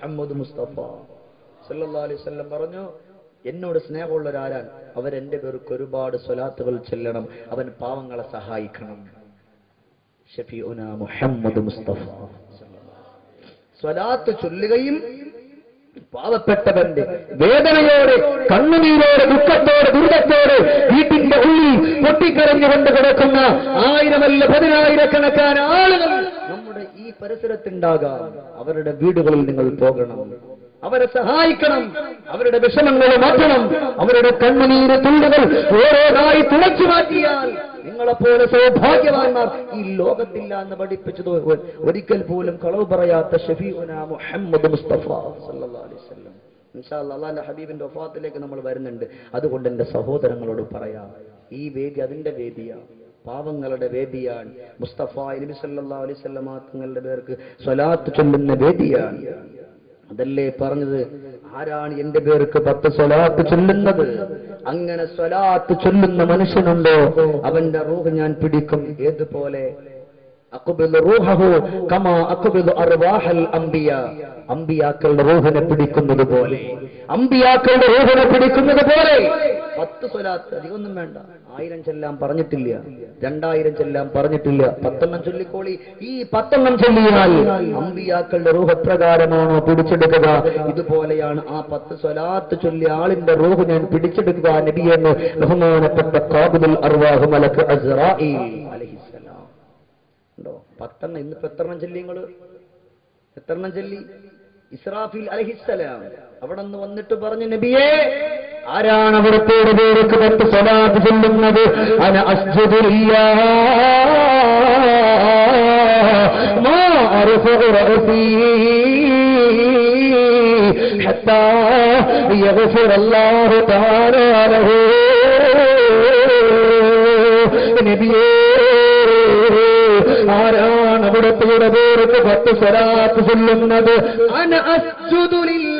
മുഹമ്മദ് മുസ്തഫ സല്ലല്ലാഹു അലൈഹി വസല്ലം പറഞ്ഞു എന്നോട് സ്നേഹമുള്ളവരാരാൻ അവരെന്റെ പേർക്ക് ഒരുപാട് സ്വലാത്തുകൾ ചെല്ലണം അവൻ പാവങ്ങളെ സഹായിക്കണം ഷഫീഉന മുഹമ്മദ് മുസ്തഫ സ്വലാത്ത് ചൊല്ലുകയും പാവപ്പെട്ടവന്റെ വേദനയോടെ കണ്ണുനീരോടെ ദുഃഖത്തോടെ ദുരിതത്തോടെ വീട്ടിന്റെ ഉള്ളിൽ പൊട്ടിക്കരഞ്ഞുകൊണ്ട് കിടക്കുന്ന ആയിരമല്ല പതിനായിരക്കണക്കാന ആളുകൾ നമ്മുടെ ഈ പരിസരത്തുണ്ടാകാം അവരുടെ വീടുകളിൽ നിങ്ങൾ പോകണം അവരെ സഹായിക്കണം അവരുടെ വിഷമങ്ങൾ മാറ്റണം അവരുടെ കണ്ണുനീര് തുള്ളുകൾ ഓരോന്നായി തുളച്ചു മാറ്റിയാൽ നിങ്ങളെപ്പോലെ സൗഭാഗ്യവാന്മാർ ഈ ലോകത്തില്ല എന്ന് പഠിപ്പിച്ചത് ഒ- ഒരിക്കൽ പോലും കളവ് പറയാത്ത ഷഫീഉന മുഹമ്മദ് മുസ്തഫ സല്ലല്ലാഹു അലൈഹി വസല്ലം ഇൻഷാ അല്ലാഹ് അള്ളാന്റെ ഹബീബിന്റെ ഒഫാത്തിലേക്ക് നമ്മൾ വരുന്നുണ്ട് അതുകൊണ്ട് എന്റെ സഹോദരങ്ങളോട് പറയാം ഈ വേദി അതിന്റെ വേദിയാണ് പാവങ്ങളുടെ വേദിയാണ് മുസ്തഫ നബി സല്ലല്ലാഹു അലൈഹി വസല്ലമ തങ്ങളുടെ പേർക്ക് സ്വലാത്ത് ചൊല്ലുന്ന വേദിയാണ് അതല്ലേ പറഞ്ഞത് ആരാണ് എന്റെ പേർക്ക് പത്ത് സ്വലാത്ത് ചൊല്ലുന്നത് അങ്ങനെ സ്വലാത്ത് ചൊല്ലുന്ന മനുഷ്യനുണ്ടോ അവന്റെ റൂഹ് ഞാൻ പിടിക്കും ഏതുപോലെ അഖ്ബിദ് റൂഹഹു കമാ അഖ്ബിദ് അർവാഹൽ അംബിയ അംബിയാക്കളുടെ റൂഹിനെ പിടിക്കുന്നത് പോലെ അംബിയാക്കളുടെ റൂഹിനെ പിടിക്കുന്നത് പോലെ പത്ത് സ്വലാത്ത് അധികമൊന്നും വേണ്ട ആയിരം ചെല്ലാൻ പറഞ്ഞിട്ടില്ല രണ്ടായിരം ചെല്ലാൻ പറഞ്ഞിട്ടില്ല പത്തെണ്ണം ചൊല്ലിക്കോളി ഈ പത്തെണ്ണം ചൊല്ലിയാൽ അമ്പിയാക്കളുടെ റൂഹ് എപ്രകാരമാണോ പിടിച്ചെടുക്കുക ഇതുപോലെയാണ് ആ പത്ത് സ്വലാത്ത് ചൊല്ലിയ ആളിന്റെ റൂഹ് ഞാൻ പിടിച്ചെടുക്കുക നബിയെന്ന് ബഹുമാനപ്പെട്ട കാബുദുൽ അർവാഹു മലക്ക് അസ്റാഈൽ അലൈഹിസ്സലാം ഉണ്ടോ പത്തെണ്ണം ഇന്നിപ്പോ എത്രണ്ണം ചൊല്ലി നിങ്ങള് എത്രണ്ണം ചൊല്ലി ഇസ്രാഫിൽ അലഹിസ്സലാം അവിടെ നിന്ന് വന്നിട്ട് പറഞ്ഞു നബിയേ ആരാണ് അവിടുത്തെ പേർക്ക് പത്ത് സ്വലാത്ത് ചൊല്ലുന്നത് അന അസ്ജുദില്ല മാ അർഫഉ റഅസി حتى يغفر الله تعالى له നബിയേ ആരാണ് അവിടത്തെ പേർക്ക് പത്ത് സ്വലാത്ത് ചൊല്ലുന്നത് അന അസ്ജുദുലില്ല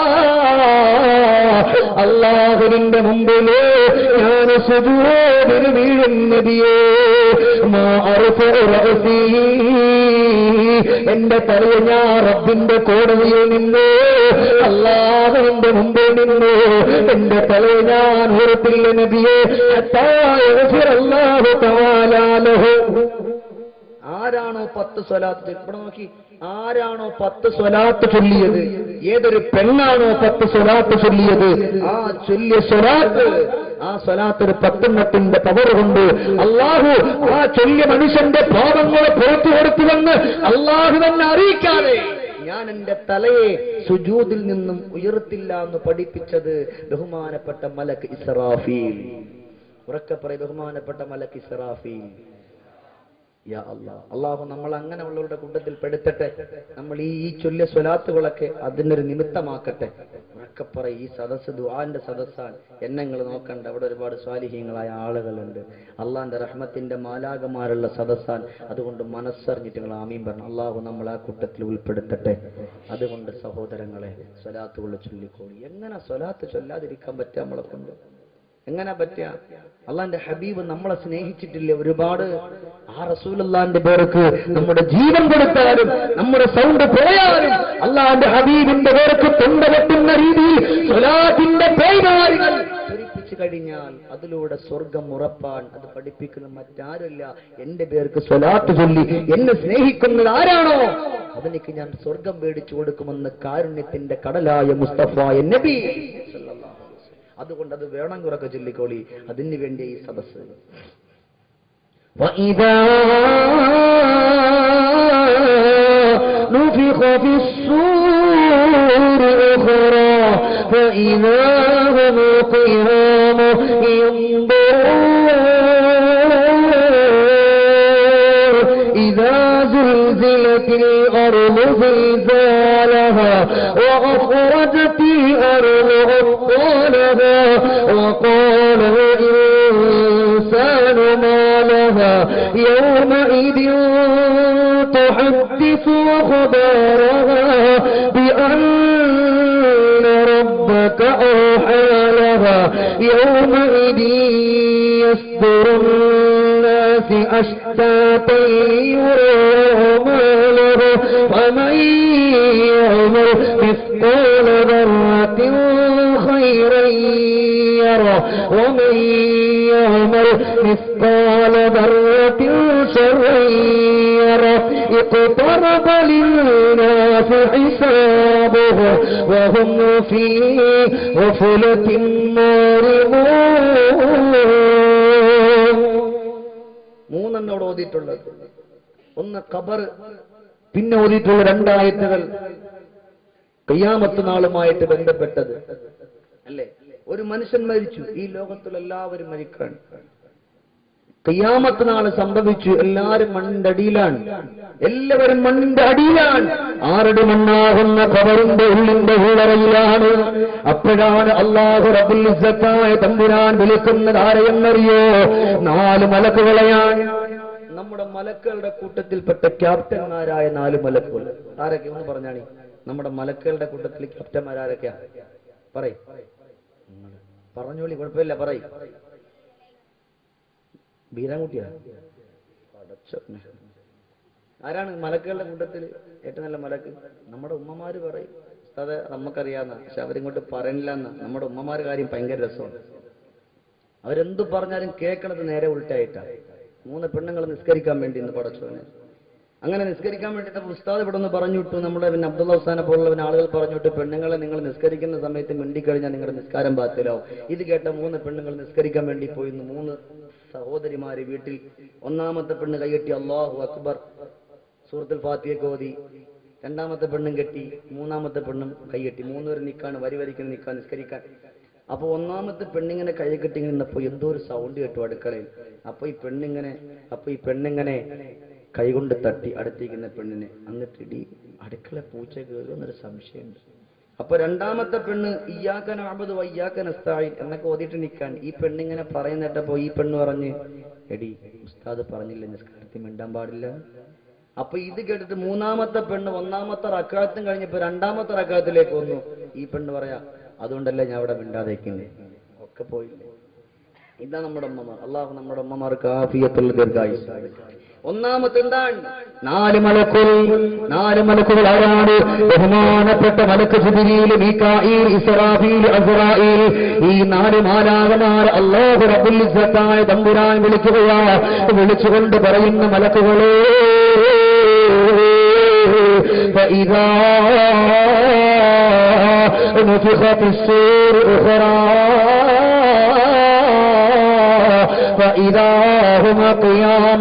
അള്ളാഹുവിന്റെ മുമ്പില് ഞാൻ സുജൂദിന് വീഴുന്നതിയേ മാ അർഫഉ റഅസി എന്റെ തലയെ ഞാൻ റബ്ബിന്റെ കോടതിയിൽ നിന്ന് അള്ളാഹുവിന്റെ മുമ്പിൽ നിന്ന് എന്റെ തലയെ ഞാൻ ഉറപ്പില്ല നബിയെ ഹത്താ യഗ്ഫിർ അല്ലാഹു തആലാ ലഹു ആരാണോ പത്ത് സ്വലാത്ത് ഇവിടെ നോക്കി ആരാണോ പത്ത് സ്വലാത്ത് ചൊല്ലിയത് ഏതൊരു പെണ്ണാണോ പത്ത് സ്വലാത്ത് ചൊല്ലിയത് ആ ചൊല്ലിയ സ്വലാത്ത് ആ സ്വലാത്ത് ഒരു പത്തെണ്ണത്തിന്റെ പവർ കൊണ്ട് അള്ളാഹു ആ ചൊല്ലിയ മനുഷ്യന്റെ പാപങ്ങളെ പുറത്തു കൊടുത്തുവെന്ന് അള്ളാഹു തന്നെ അറിയിക്കാതെ ഞാൻ എന്റെ തലയെ സുജൂദിൽ നിന്നും ഉയർത്തില്ല എന്ന് പഠിപ്പിച്ചത് ബഹുമാനപ്പെട്ട മലക്ക് ഇസ്രാഫീൽ ഉറക്കെ പറയും ബഹുമാനപ്പെട്ട മലക്ക് ഇസ്രാഫീൽ യാ അള്ളാഹ് അള്ളാഹു നമ്മൾ അങ്ങനെയുള്ളവരുടെ കൂട്ടത്തിൽ പെടുത്തട്ടെ നമ്മൾ ഈ ഈ ചൊല്ലിയ സ്വലാത്തുകളൊക്കെ അതിനൊരു നിമിത്തമാക്കട്ടെ ഉറക്കെ പറ ഈ സദസ്സ് ദുആന്റെ സദസ്സാണ് എന്നെ നിങ്ങൾ നോക്കണ്ട അവിടെ ഒരുപാട് സ്വാലിഹ്യങ്ങളായ ആളുകളുണ്ട് അള്ളാന്റെ റഹ്മത്തിന്റെ മാലാകമാരുള്ള സദസ്സാൻ അതുകൊണ്ട് മനസ്സറിഞ്ഞിട്ട് നിങ്ങൾ ആമീൻ പറഞ്ഞു അള്ളാഹു നമ്മൾ ആ കൂട്ടത്തിൽ ഉൾപ്പെടുത്തട്ടെ അതുകൊണ്ട് സഹോദരങ്ങളെ സ്വലാത്തുകൾ ചൊല്ലിക്കോളി എങ്ങനെ സ്വലാത്ത് ചൊല്ലാതിരിക്കാൻ പറ്റുക നമ്മളെ കൊണ്ട് എങ്ങനെ പറ്റുക അള്ളാന്റെ ഹബീബ് നമ്മളെ സ്നേഹിച്ചിട്ടില്ലേ ഒരുപാട് ആ റസൂലല്ലാന്റെ പേർക്ക് നമ്മുടെ ജീവൻ കൊടുത്താലും നമ്മുടെ സൗണ്ട് പോയാലും അള്ളാന്റെ ഹബീബിന്റെ പേർക്ക് തൊണ്ട വെട്ടുന്ന രീതിയിൽ സ്വലാത്തിന്റെ പേരാളുകൾ ധരിപ്പിച്ചു കഴിഞ്ഞാൽ അതിലൂടെ സ്വർഗം ഉറപ്പാൻ അത് പഠിപ്പിക്കുന്ന മറ്റാരുമില്ല എന്റെ പേർക്ക് സ്വലാത്ത് ചൊല്ലി എന്നെ സ്നേഹിക്കുന്നത് ആരാണോ അവനിക്ക് ഞാൻ സ്വർഗം മേടിച്ചു കൊടുക്കുമെന്ന് കാരുണ്യത്തിന്റെ കടലായ മുസ്തഫ നബി സല്ലല്ലാഹു അലൈഹി വസല്ലം. അതുകൊണ്ട് അത് വേണം കുറക്കെ ചൊല്ലിക്കോളി അതിന് വേണ്ടി ഈ സദസ്സ് وإذا نفخ في الصور أخرى فإذا هم قيام ينظرون إذا زلزلت الأرض زلزالها وأخرجت الأرض أثقالها وقال الإنسان ما لها يومئذ تحدث أخبارها بأن ربك أوحى لها يومئذ يصدر الناس أشتاتا شتاتا يرماله ومن يعمل مثقال ذرة خيرا يره ومن يعمل مثقال ذرة شرا يره اقترب للناس حسابه وهم في غفلة معرضون മൂന്നെണ്ണോട് ഓതിയിട്ടുള്ളത് ഒന്ന് ഖബർ പിന്നെ ഓതിയിട്ടുള്ള രണ്ടായത്തുകൾ കയ്യാമത്ത് നാളുമായിട്ട് ബന്ധപ്പെട്ടത് അല്ലേ ഒരു മനുഷ്യൻ മരിച്ചു ഈ ലോകത്തിൽ എല്ലാവരും മരിക്കാൻ കയ്യാമത്ത് നാള് സംഭവിച്ചു എല്ലാവരും മണ്ണിന്റെ അടിയിലാണ് എല്ലാവരും മണ്ണിന്റെ അടിയിലാണ് ആരുടെ മണ്ണാകുന്ന കബറിന്റെ ഉള്ളിന്റെ ഉള്ളറയിലാണ് അപ്പോഴാണ് അള്ളാഹു റബുൽ ഇസ്സത്തായ തമ്പുരാൻ വിളിക്കുന്നത് ആരെയെന്നറിയോ നാല് മലക്കുകളെയാണ് നമ്മുടെ മലക്കുകളുടെ കൂട്ടത്തിൽപ്പെട്ട ക്യാപ്റ്റന്മാരായ നാല് മലക്കുകൾ ആരൊക്കെ ഒന്ന് പറഞ്ഞാണി നമ്മുടെ മലക്കുകളുടെ കൂട്ടത്തിൽ ക്യാപ്റ്റന്മാരാരൊക്കെയാ പറയ് പറഞ്ഞോളി കുഴപ്പമില്ല പറയ് ബീരാൻകുട്ടിയാ പടച്ചോനെ. ആരാണ് മലക്കുകളുടെ കൂട്ടത്തിൽ ഏറ്റവും നല്ല മലക്ക് നമ്മുടെ ഉമ്മമാര് പറയും അതെ നമുക്കറിയാവുന്ന പക്ഷെ അവരിങ്ങോട്ട് പറയണില്ല എന്ന് നമ്മുടെ ഉമ്മമാര് കാര്യം ഭയങ്കര രസമാണ് അവരെന്തു പറഞ്ഞാലും കേൾക്കണത് നേരെ ഉൾട്ടായിട്ടാണ് മൂന്ന് പെണ്ണുങ്ങൾ നിസ്കരിക്കാൻ വേണ്ടി ഇന്ന് പടച്ചോനെ അങ്ങനെ നിസ്കരിക്കാൻ വേണ്ടിയിട്ട് ഉസ്താദ് ഇവിടെ നിന്ന് പറഞ്ഞു വിട്ടു നമ്മുടെ പിന്നെ അബ്ദുള്ള ഹുസാനെ പോലുള്ള ആളുകൾ പറഞ്ഞു വിട്ടു പെണ്ണുങ്ങളെ നിങ്ങൾ നിസ്കരിക്കുന്ന സമയത്ത് മിണ്ടിക്കഴിഞ്ഞാൽ നിങ്ങളുടെ നിസ്കാരം ബാത്തിലാവും ഇത് കേട്ട മൂന്ന് പെണ്ണുങ്ങൾ നിസ്കരിക്കാൻ വേണ്ടി പോയിരുന്നു മൂന്ന് സഹോദരിമാര് വീട്ടിൽ ഒന്നാമത്തെ പെണ്ണ് കൈകെട്ടി അള്ളാഹു അക്ബർ സൂറത്തുൽ ഫാത്തിയൊക്കെ ഓതി രണ്ടാമത്തെ പെണ്ണും കെട്ടി മൂന്നാമത്തെ പെണ്ണും കൈകെട്ടി മൂന്നുപേരും നിൽക്കാണ് വരി വരിക്കുന്ന നിൽക്കാൻ നിസ്കരിക്കാൻ അപ്പൊ ഒന്നാമത്തെ പെണ്ണിങ്ങനെ കൈ കെട്ടി നിന്നപ്പോ എന്തോ ഒരു സൗണ്ട് കേട്ടു അടുക്കളയിൽ അപ്പൊ ഈ പെണ്ണിങ്ങനെ അപ്പൊ ഈ പെണ്ണിങ്ങനെ കൈകൊണ്ട് തട്ടി അടുത്തിരിക്കുന്ന പെണ്ണിനെ എന്നിട്ട് ഇടി അടുക്കള പൂച്ച കയറും എന്നൊരു സംശയമുണ്ട് അപ്പൊ രണ്ടാമത്തെ പെണ്ണ് ഇയ്യാക്കൻ അബദ് വയ്യാക്കൻ അസ്തായി എന്നൊക്കെ ഓതിയിട്ട് നിൽക്കാൻ ഈ പെണ്ണിങ്ങനെ പറയുന്നിട്ടപ്പോ ഈ പെണ്ണ് പറഞ്ഞ് എടി ഉസ്താദ് പറഞ്ഞില്ല നിസ്കാരത്തിൽ മിണ്ടാൻ പാടില്ല അപ്പൊ ഇത് കേട്ടിട്ട് മൂന്നാമത്തെ പെണ്ണ് ഒന്നാമത്തെ റക്കാത്തും കഴിഞ്ഞപ്പോ രണ്ടാമത്തെ റക്കാത്തിലേക്ക് വന്നു ഈ പെണ്ണ് പറയാ അതുകൊണ്ടല്ലേ ഞാൻ അവിടെ മിണ്ടാതേക്കുന്നത് ഒക്കെ പോയില്ലേ ഇതാ നമ്മുടെ ഉമ്മമാർ അള്ളാഹു നമ്മുടെ ഉമ്മമാർക്ക് ആഫിയത്തുള്ള ദീർഘായുസ് ഒന്നാമത്തെ എന്താണ് നാല് മലക്കുകൾ നാല് മലക്കുകൾ ആരാണ് ബഹുമാനപ്പെട്ട മലക്ക് ജിബിരിയിൽ മീക്കായിൽ ഇസ്രാഫീൽ അസ്രായിൽ ഈ നാല് മാലാകമാർ അല്ലാഹു റബ്ബുൽ ഇസ്സത്തായ തമ്പുരാൻ വിളിക്കുകയാ വിളിച്ചുകൊണ്ട് പറയുന്ന മലക്കുകളെ فإذا نفخ في السور أخرى فإذا هم قيام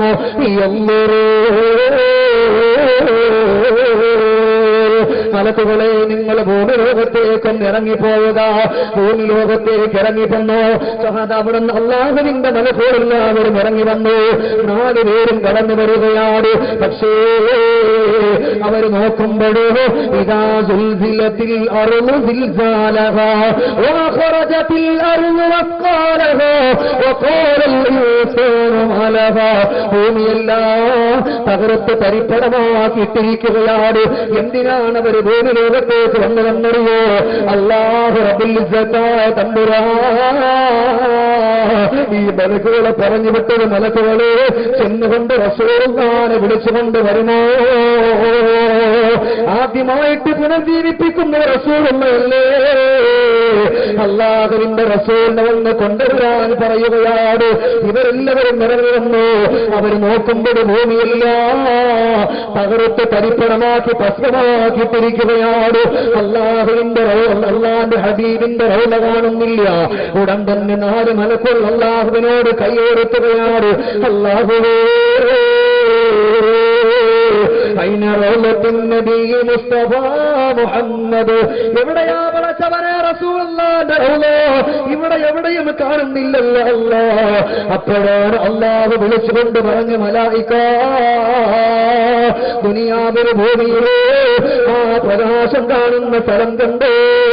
ينظرون മലക്കുകളെ നിങ്ങൾ ഭൂമി ലോകത്തേക്കൊന്ന് ഇറങ്ങിപ്പോവുക ഭൂമി ലോകത്തേക്ക് ഇറങ്ങി വന്നു സഹദ അവിടെ നിന്ന് അള്ളാഹുവിന്റെ മലക്കുകളെല്ലാവരും ഇറങ്ങി വന്നു നാല് പേരും കടന്നു വരികയാണ് പക്ഷേ അവർ നോക്കുമ്പോഴോ ഇതാ സുൽസിലത്തിൽ അറുന്നു സിൽസാലഹ وأخرجت الأرض وقالها وقال الإنسان ما لها ഭൂമിയെല്ലാം തകർത്ത് തരിപ്പടമാക്കിയിട്ടിരിക്കുകയാണ് എന്തിനാണ് അവർ ഭൂമി ലോകത്തേക്ക് വന്നതെന്നറിയോ അള്ളാഹു റബുലിസത്തായ തമ്പുരാ ഈ മലക്കുകളെ പറഞ്ഞു വിട്ടത് മലക്കുകളെ ചെന്നുകൊണ്ട് റസൂൽഖാനെ വിളിച്ചുകൊണ്ട് വരുമോ ആദ്യമായിട്ട് പുനർജീവിപ്പിക്കുന്ന റസൂലല്ലേ അള്ളാഹുവിന്റെ റസൂലിനെ വന്ന് കൊണ്ടുവരാൻ പറയുകയാണ് ഇവരെല്ലാവരും നിറഞ്ഞു വന്നു അവർ നോക്കുമ്പോൾ ഭൂമിയല്ല തകർത്ത് പരിപ്പണമാക്കി ഭസ്മമാക്കിയിട്ടിരിക്കുകയാണ് അള്ളാഹുവിന്റെ റൗ- അള്ളാന്റെ ഹബീബിന്റെ റൗല കാണുന്നില്ല ഉടൻ തന്നെ നാല് മലക്കുകൾ അള്ളാഹുവിനോട് കൈയേറുത്തുകയാണ് അള്ളാഹുവേ അയിന റൗലത്തിൻ നബി മുസ്തഫ മുഹമ്മദ് എവിടെയാ പടച്ചവനെ റസൂലുള്ളാന്റെ റൗല ഇവിടെ എവിടെയും കാണുന്നില്ലല്ലോ അല്ലാ അപ്പോഴാണ് അള്ളാഹു വിളിച്ചുകൊണ്ട് പറഞ്ഞു മലായിക്ക ദുനിയാവിന് ഭൂമിയിലെ ആ പ്രകാശം കാണുന്ന സ്ഥലം കണ്ടോ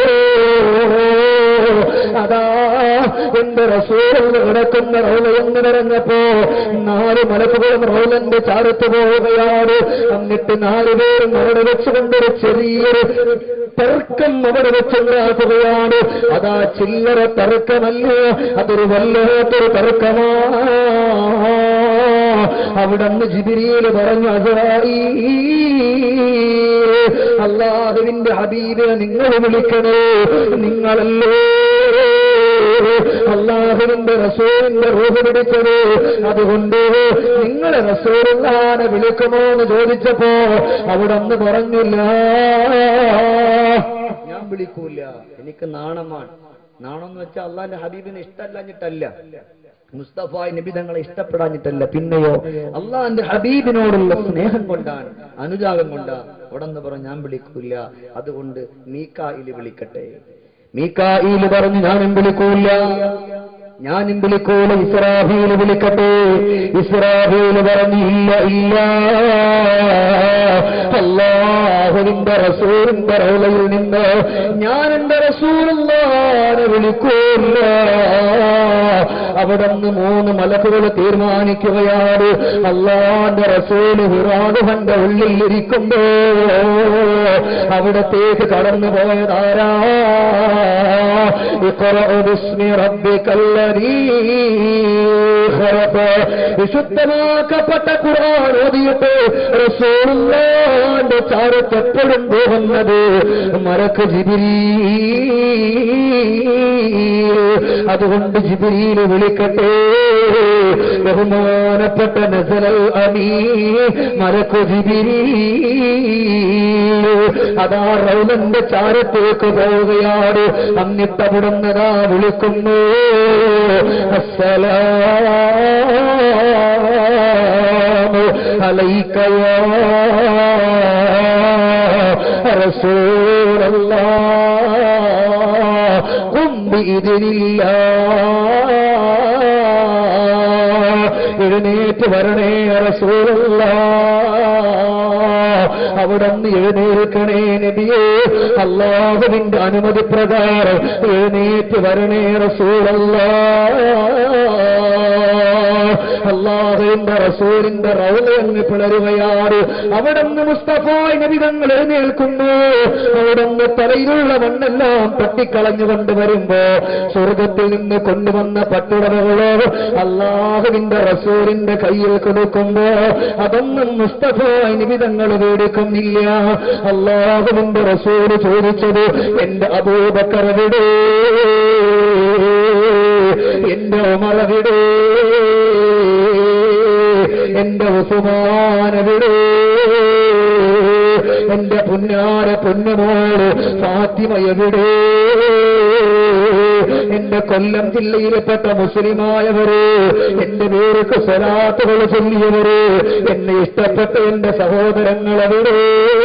അതാ എന്റെ റസൂൽ കിടക്കുന്ന റോല എന്ന് പറഞ്ഞപ്പോ നാല് മലക്കുകളും റോലന്റെ ചാരത്ത് പോവുകയാണ് എന്നിട്ട് നാലുപേരും അവിടെ വെച്ചുകൊണ്ടൊരു ചെറിയൊരു തർക്കം അവിടെ വെച്ചുണ്ടാക്കുകയാണ് അതാ ചില്ലറ തർക്കമല്ല അതൊരു വല്ലാത്തൊരു തർക്കമാണ് അവിടന്ന് ജിബിരിയിൽ പറഞ്ഞു അസറായി അള്ളാഹുവിന്റെ ഹബീബിനെ നിങ്ങൾ വിളിക്കണേ നിങ്ങളല്ലേ അള്ളാഹുവിന്റെ റസൂലിന്റെ റൂഹ് പിടിച്ചത് അതുകൊണ്ട് നിങ്ങളെ റസൂലുള്ളാനെ വിളിക്കുമോ എന്ന് ചോദിച്ചപ്പോ അവിടെ ഒന്ന് പറഞ്ഞില്ല ഞാൻ വിളിക്കൂല എനിക്ക് നാണമാണ് നാണം എന്ന് വെച്ചാൽ അള്ളാന്റെ ഹബീബിനെ ഇഷ്ടമല്ലാഞ്ഞിട്ടല്ല മുസ്തഫ നബി തങ്ങളെ ഇഷ്ടപ്പെടാഞ്ഞിട്ടല്ല പിന്നെയോ അള്ളാന്റെ ഹബീബിനോടുള്ള സ്നേഹം കൊണ്ടാണ് അനുരാഗം കൊണ്ടാണ് അവിടെ നിന്ന് പറഞ്ഞു ഞാൻ വിളിക്കൂല അതുകൊണ്ട് മീക്കായിൽ വിളിക്കട്ടെ മീക്കായിൽ പറഞ്ഞു ഞാനും വിളിക്കൂല ഞാനും വിളിക്കൂല ഇസ്രാഫീൽ വിളിക്കട്ടെ ഇസ്രാഫീൽ പറഞ്ഞു ഇല്ല ഇല്ല അള്ളാഹുവിന്റെ റസൂലിന്റെ റൗലയിൽ നിന്ന് ഞാൻ എന്റെ റസൂലുള്ളാനെ വിളിക്കൂല അവിടെ നിന്ന് മൂന്ന് മലക്കുകൾ തീരുമാനിക്കുകയാണ് അള്ളാന്റെ റസൂല് ഹിറാദുഹന്റെ ഉള്ളിൽ ഇരിക്കുമ്പോ അവിടത്തേക്ക് കടന്നു പോയതാരാ اقرأ باسم ربك الذي خلق വിശുദ്ധമാക്കപ്പെട്ട ഖുർആൻ ഓതിയിട്ട് റസൂലുള്ളാന്റെ ചാരത്ത് എപ്പോഴും പോകുന്നത് മലക്ക് ജിബിരീ അതുകൊണ്ട് ജിബിരിയിൽ വിളിക്കട്ടെ ബഹുമാനപ്പെട്ട നസലൽ അമീ മലക്കു ജിബിരീ അതാ റൗലന്റെ ചാരത്തേക്ക് പോവുകയാണ് അന്നിട്ടവിടുന്നതാ വിളിക്കുന്നു അസ്സലാമു അലൈക്കയോ റസൂലല്ലാ قم بإذن الله എഴുന്നേറ്റ് വരണേ റസൂലുള്ള അവിടെ നിന്ന് എഴുന്നേൽക്കണേ നബിയേ അള്ളാഹുവിന്റെ അനുമതി പ്രകാരം എഴുന്നേറ്റ് വരണേ റസൂലല്ല അള്ളാഹുവിന്റെ റസൂലിന്റെ റൗലങ്ങ് പിളരുകയാണ് അവിടെ നിന്ന് മുസ്തഫായ് നബി തങ്ങൾ എഴുന്നേൽക്കുന്നു അവിടെ നിന്ന് തലയിലുള്ള മണ്ണെല്ലാം തട്ടിക്കളഞ്ഞുകൊണ്ട് വരുമ്പോ സ്വർഗത്തിൽ നിന്ന് കൊണ്ടുവന്ന പട്ടുടമകളോ അള്ളാഹുവിന്റെ റസൂലിന്റെ കയ്യിൽ കൊടുക്കുമ്പോ അതൊന്നും മുസ്തഫായ് നബി തങ്ങൾ മേടിക്കുന്നില്ല അള്ളാഹുവിന്റെ റസൂല് ചോദിച്ചത് എന്റെ അബൂബക്കറവിടെ എന്റെ ഉമറവിടെ എന്റെ ഉസുമാനവിടെ എന്റെ പുന്നാര പൊന്നുമോട് ഫാത്തിമ എവിടെ എന്റെ കൊല്ലം ജില്ലയിൽപ്പെട്ട മുസ്ലിമായവര് എന്റെ പേർക്ക് സ്വലാത്തുകൾ ചൊല്ലിയവര് എന്നെ ഇഷ്ടപ്പെട്ട എന്റെ സഹോദരങ്ങളെവിടെ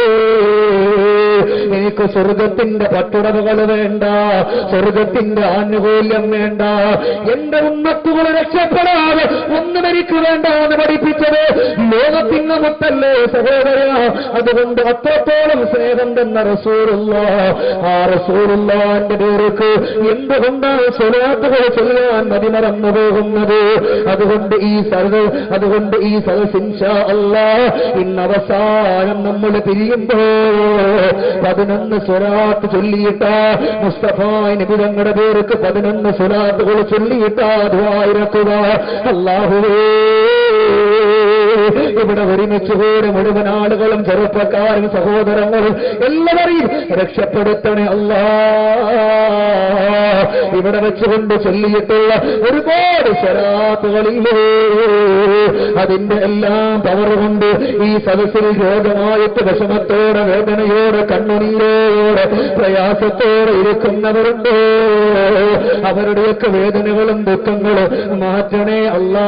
എനിക്ക് സ്വർഗത്തിന്റെ പട്ടുടമകൾ വേണ്ട സ്വർഗത്തിന്റെ ആനുകൂല്യം വേണ്ട എന്റെ ഉമ്മത്തുകൾ രക്ഷപ്പെടാതെ ഒന്നും എനിക്ക് വേണ്ട എന്ന് പഠിപ്പിച്ചത് ലോകത്തിന്റെ മുത്തല്ലേ സഹോദര അതുകൊണ്ട് അത്രത്തോളം സ്നേഹം തന്ന റസൂറുള്ള ആ റസൂറുള്ളാന്റെ പേർക്ക് എന്തുകൊണ്ടാണ് സ്വലാത്തുകൾ ചൊല്ലാൻ മതിമറന്നു പോകുന്നത് അതുകൊണ്ട് ഈ സർവ അതുകൊണ്ട് ഈ സദസിൻഷാ അല്ല ഇന്ന് അവസാനം നമ്മൾ പിരിയുമ്പോ പതിനൊന്ന് സ്വലാത്ത് ചൊല്ലിയിട്ട മുസ്തഫായ് നബി തങ്ങളുടെ പേർക്ക് പതിനൊന്ന് സ്വലാത്തുകൾ ചൊല്ലിയിട്ട ദ്വായിരക്കുക അള്ളാഹുവേ ഇവിടെ ഒരുമിച്ച് കൂടി മുഴുവൻ ആളുകളും ചെറുപ്പക്കാരും സഹോദരങ്ങളും എല്ലാവരെയും രക്ഷപ്പെടുത്തണേ അല്ലാ ഇവിടെ വെച്ചുകൊണ്ട് ചൊല്ലിയിട്ടുള്ള ഒരുപാട് ശരാത്തുകളില്ലേ അതിന്റെ എല്ലാം പവർ കൊണ്ട് ഈ സദസ്സിൽ രോഗമായിട്ട് വിഷമത്തോടെ വേദനയോടെ കണ്ണുനീരോടെ പ്രയാസത്തോടെ ഇരിക്കുന്നവരുണ്ടോ അവരുടെയൊക്കെ വേദനകളും ദുഃഖങ്ങളും മാറ്റണേ അല്ലാ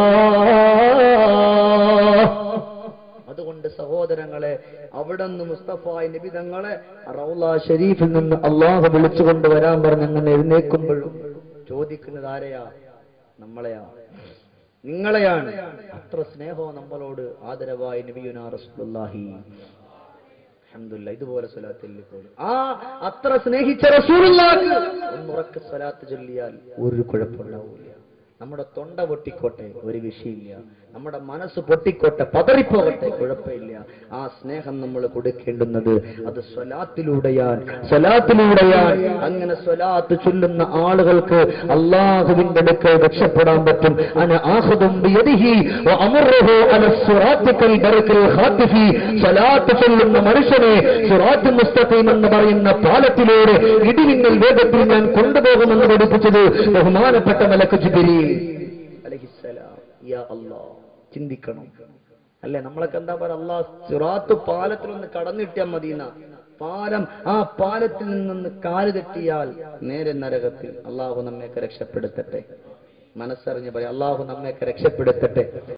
അതുകൊണ്ട് സഹോദരങ്ങളെ അവിടെ നിന്ന് മുസ്തഫായ് നബി തങ്ങളെ റൗല ഷരീഫിൽ നിന്ന് അള്ളാഹു വിളിച്ചുകൊണ്ട് വരാൻ പറഞ്ഞ് അങ്ങനെ എഴുന്നേൽക്കുമ്പോഴും ചോദിക്കുന്നത് ആരെയാ നമ്മളെയാ നിങ്ങളെയാണ് അത്ര സ്നേഹവും നമ്മളോട് ആദരവായ നബിയുനാ റസൂലുള്ളാഹി അൽഹംദുലില്ലാ ഇതുപോലെ സ്വലാത്തിൽ ആ അത്ര സ്നേഹിച്ച റസൂലുള്ളാഹി ഒന്നുറക്കെ സ്വലാത്ത് ചൊല്ലിയാൽ ഒരു കുഴപ്പമുണ്ടാവില്ല നമ്മുടെ തൊണ്ട പൊട്ടിക്കോട്ടെ ഒരു വിഷയമില്ല നമ്മുടെ മനസ്സ് പൊട്ടിക്കോട്ടെ പതറിപ്പോകട്ടെ കുഴപ്പമില്ല ആ സ്നേഹം നമ്മൾ കൊടുക്കേണ്ടുന്നത് അത് സ്വലാത്തിലൂടെയാണ് സ്വലാത്തിലൂടെയാണ് അങ്ങനെ സ്വലാത്ത് ചൊല്ലുന്ന ആളുകൾക്ക് അള്ളാഹുവിന്റെ അടുക്കൽ രക്ഷപ്പെടാൻ പറ്റും അന ആഹുദും ബിയദിഹി വ അമറുഹു അല സിറാത്തിക്കൽ ബർക്കൽ ഖാത്തിഫി സ്വലാത്ത് ചൊല്ലുന്ന മനുഷ്യനെ സിറാത്ത് മുസ്തഖീം എന്ന് പറയുന്ന പാലത്തിലൂടെ ഇടിമിന്നൽ വേഗത്തിൽ ഞാൻ കൊണ്ടുപോകുമെന്ന് പഠിപ്പിച്ചത് ബഹുമാനപ്പെട്ട മലക്ക് ജിബിലി അലഹിസ്സലാം യാ അല്ലാഹ് ചിന്തിക്കണം അല്ലെ നമ്മളൊക്കെ എന്താ പറയുക അള്ളാഹ് സിറാത്ത് പാലത്തിൽ ഒന്ന് കടന്നിട്ടാൽ മതിയെന്ന പാലം ആ പാലത്തിൽ നിന്ന് കാല് തെറ്റിയാൽ നേരെ നരകത്തിൽ അള്ളാഹു നമ്മയൊക്കെ രക്ഷപ്പെടുത്തട്ടെ മനസ്സറിഞ്ഞ് പറയാം അള്ളാഹു നമ്മയൊക്കെ രക്ഷപ്പെടുത്തട്ടെ